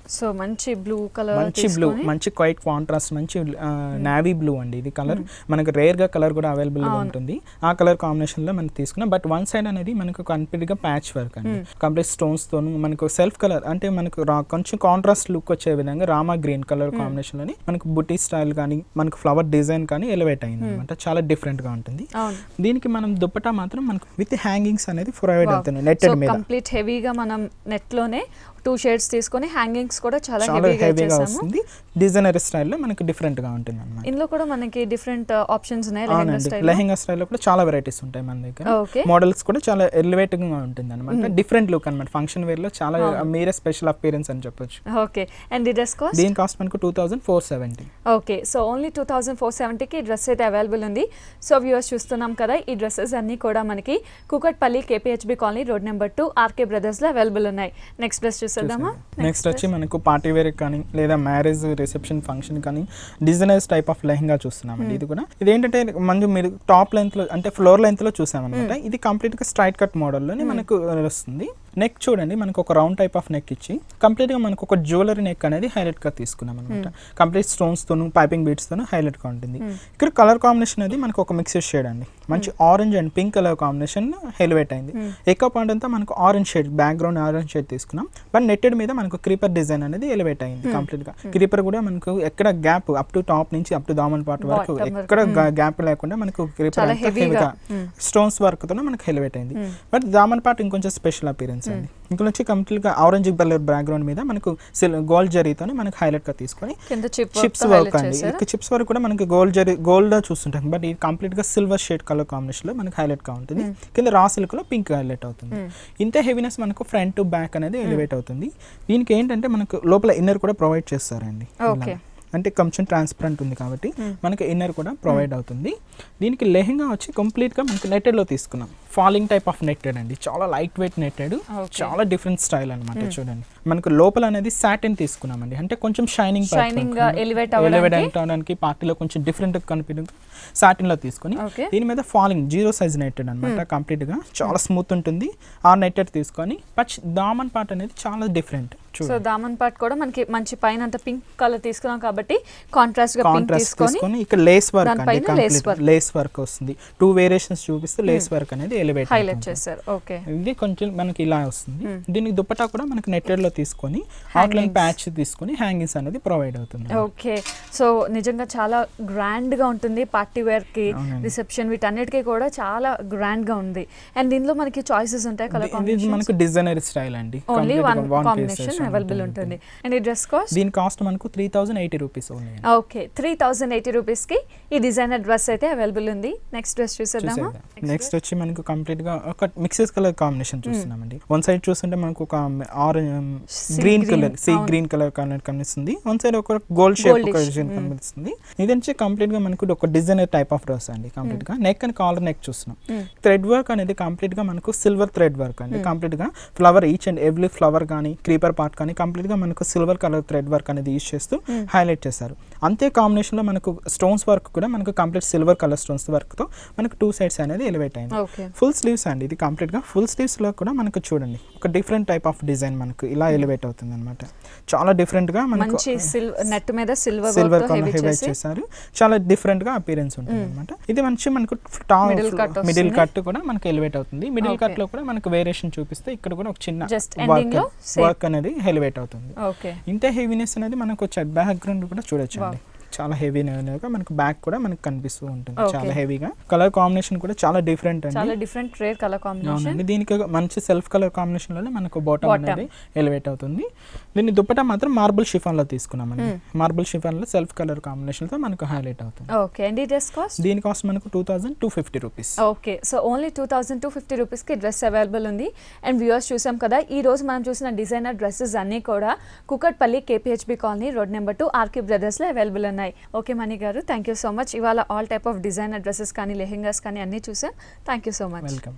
సో మంచి బ్లూ కలర్ మంచి బ్లూ మంచి క్వైట్ కాంట్రాస్ట్ మంచి నావీ బ్లూ అండి ఇది కలర్ మనకు రేర్ గా కలర్ కూడా అవైలబుల్ గా ఉంటుంది ఆ కలర్ కాంబినేషన్ లో మనం తీసుకున్నాం బట్ వన్ సైడ్ అనేది మనకు కంప్లీట్ గా ప్యాచ్ వర్క్ అండి కంప్లీట్ స్టోన్స్ తోను మనకు సెల్ఫ్ కలర్ అంటే మనకు రా- కొంచెం కాంట్రాస్ట్ లుక్ వచ్చే విధంగా రామా గ్రీన్ కలర్ కాంబినేషన్ లోని మనకు బుటీ స్టైల్ కానీ మనకు ఫ్లవర్ డిజైన్ కానీ ఎలివేట్ అయింది అనమాట చాలా డిఫరెంట్ గా ఉంటుంది అవును దీనికి మనం దుప్పటా మాత్రం మనకు విత్ హ్యాంగింగ్స్ అనేది ప్రొవైడ్ అవుతుంది నెట్టెడ్ సో మీద కంప్లీట్ హెవీగా మనం నెట్ లోనే టూ షేడ్స్ తీసుకొని హ్యాంగింగ్స్ కూడా చాలా చాలా హెవీగా హెవీగా చేసాము వస్తుంది డిజైనర్ స్టైల్లో మనకు డిఫరెంట్ గా ఉంటుంది అనమాట ఇందులో కూడా మనకి డిఫరెంట్ ఆప్షన్స్ ఉన్నాయి లెహంగా అవునండి స్టైల్ లెహెంగా స్టైల్లో కూడా చాలా వెరైటీస్ ఉంటాయి మన దగ్గర ఓకే మోడల్స్ కూడా చాలా ఎలివేట్ గా ఉంటుంది అనమాట డిఫరెంట్ లుక్ అనమాట ఫంక్షన్ వేర్ లో చాలా మీరే స్పెషల్ అపియరెన్స్ అని చెప్పొచ్చు okay and the dress cost దీని కాస్ట్ మనకు two thousand four seventy okay so only two thousand four సెవెంటీకి డ్రెస్ అయితే అవైలబుల్ ఉంది సో వ్యూవర్స్ చూస్తున్నాం కదా ఈ డ్రెస్సెస్ అన్నీ కూడా మనకి Kukatpally KPHB colony road number two RK బ్రదర్స్లో అవైలబుల్ ఉన్నాయి నెక్స్ట్ డ్రెస్ చూసేద్దామా నెక్స్ట్ వచ్చి మనకు పార్టీ వేర్ కానీ లేదా మ్యారేజ్ రిసెప్షన్ ఫంక్షన్ కానీ డిజైనర్స్ టైప్ ఆఫ్ లెహంగా చూస్తున్నామండి ఇది కూడా ఇది ఏంటంటే మంచి మీరు టాప్ లెంత్ లో అంటే ఫ్లోర్ లెంత్ లో చూసామన్నమాట ఇది కంప్లీట్ గా స్ట్రైట్ కట్ మోడల్లోనే మనకు వస్తుంది నెక్ చూడండి మనకు ఒక రౌండ్ టైప్ ఆఫ్ నెక్ ఇచ్చి కంప్లీట్ గా మనకు ఒక జ్యువెలరీ నెక్ అనేది హైలైట్ గా తీసుకున్నాం అనమాట కంప్లీట్ స్టోన్స్ తోను పైపింగ్ బీట్స్ తోను హైలైట్ గా ఉంటుంది ఇక్కడ కలర్ కాంబినేషన్ అనేది మనకు ఒక మిక్సెడ్ షేడ్ అండి మంచి orange and pink colour combination elevate అయింది ఎక్కువ పాయింట్ అంతా మనకు orange shade background orange shade తీసుకున్నాం బట్ నెట్టెడ్ మీద మనకు క్రీపర్ డిజైన్ అనేది ఎలివేట్ అయింది కంప్లీట్ గా క్రీపర్ కూడా మనకు ఎక్కడ గ్యాప్ అప్ టు టాప్ నుంచి అప్ టు దామన్ పార్ట్ వరకు Bottom వరకు. ఎక్కడ గ్యాప్ లేకుండా మనకు క్రీపర్ చాలా heavy-గా. స్టోన్స్ వర్క్ తో మనకు హెలివేట్ అయింది బట్ దామన్ పార్ట్ ఇంకొంచెం స్పెషల్ అపీరెన్స్ అండి ఇంకొంచెం కంప్లీట్ గా ఆరెంజ్ కలర్ బ్యాక్గ్రౌండ్ మీద మనకు గోల్డ్ జరీతో మనకు హైలైట్ గా తీసుకొని కింద చిప్ చిప్స్ వర్క్ అండి ఇక్కడ చిప్స్ వర్క్ కూడా మనకి గోల్డ్ జరీ గోల్డ్ చూస్తుంటాం బట్ ఇది కంప్లీట్ గా సిల్వర్ షేడ్ కలర్ కాంబినేషన్ లో మనకి హైలైట్ గా ఉంటుంది కింద రా సిల్క్ లో పింక్ హైలైట్ అవుతుంది ఇంతే హెవీనెస్ మనకు ఫ్రంట్ టు బ్యాక్ అనేది ఎలివేట్ అవుతుంది దీనికి ఏంటంటే మనకు లోపల ఇన్నర్ కూడా ప్రొవైడ్ చేస్తారండి Okay. ఇలా. అంటే కొంచెం ట్రాన్స్పరెంట్ ఉంది కాబట్టి మనకి ఇన్నర్ కూడా ప్రొవైడ్ అవుతుంది దీనికి లెహంగా వచ్చి కంప్లీట్ గా మనకి నెట్టెడ్ లో తీసుకున్నాం ఫాలింగ్ టైప్ ఆఫ్ నెట్టెడ్ అండి చాలా లైట్ వెయిట్ నెట్టెడ్ Okay. చాలా డిఫరెంట్ స్టైల్ అన్నమాట చూడండి మనకు లోపల అనేది సాటిన్ తీసుకున్నామండి అంటే కొంచెం షైనింగ్ షైనింగ్ గా ఎలివేట్ ఎలివేట్ అవ్వడానికి అవడానికి పార్టీలో కొంచెం డిఫరెంట్ కనిపించడం సాటిన్ లో తీసుకొని ఓకే దీని మీద ఫాలింగ్ జీరో సైజ్ నెట్టెడ్ అనమాట కంప్లీట్ గా చాలా స్మూత్ ఉంటుంది ఆ నెట్టెడ్ తీసుకొని పచ్ దామన్ పార్ట్ అనేది చాలా డిఫరెంట్ సో చూడండి దామన్ పార్ట్ కూడా మనకి మంచి పైన అంత పింక్ కలర్ తీసుకున్నాం కాబట్టి కాంట్రాస్ట్ గా పింక్ కాంట్రాస్ట్ తీసుకొని తీసుకొని ఇక్కడ లేస్ వర్క్ అండి దానిపైన lace complete work. Lace work వస్తుంది టూ వేరియేషన్స్ చూపిస్తే లేస్ వర్క్ అనేది ఎలివేట్ హైలైట్ చేశారు ఓకే ఇది కొంచెం మనకి ఇలా వస్తుంది దీనికి దుప్పటా కూడా మనకి నెట్టెడ్ లో తీసుకొని అవుట్లైన్ ప్యాచ్ తీసుకొని హ్యాంగింగ్స్ అనేది ప్రొవైడ్ అవుతుంది ఓకే సో నిజంగా చాలా గ్రాండ్ గా ఉంటుంది పార్టీ వేర్ కి అవునండి. రిసెప్షన్ వీటన్నిటికీ కూడా చాలా గ్రాండ్ గా ఉంది అండ్ దీనిలో మనకి చాయిసెస్ ఉంటాయి కలర్ ఇది కాంబినేషన్ మనకు డిజైనర్ స్టైల్ అండి ఓన్లీ Complete వన్ గా one piece combination section available ఉంటుంది అండ్ ఈ డ్రెస్ కాస్ట్ దీని కాస్ట్ మనకు three thousand eighty rupees only okay three thousand eighty rupees కి ఈ డిజైనర్ డ్రెస్ అయితే అవైలబుల్ ఉంది నెక్స్ట్ డ్రెస్ చూసేద్దామా నెక్స్ట్ వచ్చి మనకు కంప్లీట్ గా ఒక మిక్సెస్ కలర్ కాంబినేషన్ చూస్తున్నామండి వన్ సైడ్ చూస్తుంటే మనకు ఒక orange Sea green green, colour sea అవును. గ్రీన్ కలర్ కలర్ కనిపిస్తుంది వన్ సైడ్ ఒక గోల్డ్ షేప్ ఒక Goldish, డిజైన్ mm. కనిపిస్తుంది ఇది వచ్చి కంప్లీట్ గా మనకు ఒక డిజైనర్ టైప్ ఆఫ్ డ్రెస్ అండి కంప్లీట్ గా నెక్ అండ్ కాలర్ నెక్ చూస్తున్నాం Mm. థ్రెడ్ వర్క్ అనేది కంప్లీట్ గా మనకు సిల్వర్ థ్రెడ్ వర్క్ అండి కంప్లీట్ గా flower each and every flower కానీ క్రీపర్ పార్ట్ కానీ కంప్లీట్ గా మనకు సిల్వర్ కలర్ థ్రెడ్ వర్క్ అనేది యూస్ చేస్తూ హైలైట్ చేశారు అంతే కాంబినేషన్ లో మనకు స్టోన్స్ వర్క్ కూడా మనకు complete silver colour stones work తో మనకు టూ సైడ్స్ అనేది ఎలివేట్ అయింది ఓకే ఫుల్ స్లీవ్స్ అండి ఇది కంప్లీట్ గా ఫుల్ స్లీవ్స్ లో కూడా మనకు చూడండి ఒక డిఫరెంట్ టైప్ ఆఫ్ డిజైన్ మనకు ఇలా ఎలివేట్ అవుతుంది అనమాట చాలా డిఫరెంట్ గా మనకు మంచి సిల్వర్ నెట్ మీద silver silver work colour heavy heavy చేసి చేశారు చాలా డిఫరెంట్ గా అపీరెన్స్ ఉంటుంది అనమాట ఇది మంచి మనకు Middle cut మిడిల్ వస్తుంది. కట్ కూడా మనకు ఎలివేట్ అవుతుంది మిడిల్ Okay. కట్ లో కూడా మనకు వేరియేషన్ చూపిస్తే ఇక్కడ కూడా ఒక చిన్న Just ending లో same. వర్క్ అనేది ఎలివేట్ అవుతుంది ఓకే ఇంత హెవీనెస్ అనేది మనకు బ్యాక్గ్రౌండ్ కూడా చూడొచ్చు అండి చాలా హెవీ మనకు బ్యాక్ కూడా మనకు కనిపిస్తూ ఉంటుంది Okay. చాలా హెవీగా కలర్ కాంబినేషన్ కూడా చాలా డిఫరెంట్ అండి చాలా డిఫరెంట్ రేర్ కలర్ కాంబినేషన్ అవునండి దీనికి ఒక మంచి సెల్ఫ్ కలర్ కాంబినేషన్ లోనే మనకు బాటమ్ Bottom. అనేది ఎలివేట్ అవుతుంది దీన్ని దుప్పటా మాత్రం మార్బుల్ షిఫాన్ లో తీసుకున్నామండి మార్బుల్ షిఫాన్ లో సెల్ఫ్ కలర్ కాంబినేషన్ తో మనకు హైలైట్ అవుతుంది ఓకే అండ్ ఈ డ్రెస్ కాస్ట్ దీని కాస్ట్ మనకు two thousand two fifty rupees okay so only two thousand two fifty రూపీస్కి డ్రెస్ అవైలబుల్ ఉంది అండ్ వ్యూవర్స్ చూసాం కదా ఈ రోజు మనం చూసిన డిజైనర్ డ్రెస్సెస్ అన్నీ కూడా Kukatpally KPHB colony road number two RK బ్రదర్స్లో అవైలబుల్ ఉన్నాయి ఓకే మణి గారు థ్యాంక్ యూ సో మచ్ ఇవాళ all type of designer dresses కానీ లెహెంగాస్ కానీ అన్నీ చూసాం thank you so much welcome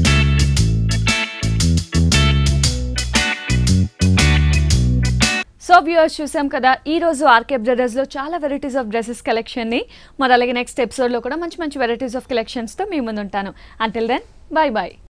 so so viewers చూసాం కదా ఈ రోజు ఆర్కే బ్రదర్స్లో చాలా వెరైటీస్ ఆఫ్ డ్రెస్సెస్ కలెక్షన్ని మరి అలాగే నెక్స్ట్ ఎపిసోడ్లో కూడా మంచి మంచి వెరైటీస్ ఆఫ్ కలెక్షన్స్తో మీ ముందు ఉంటాను అంటిల్ దెన్ బాయ్ బాయ్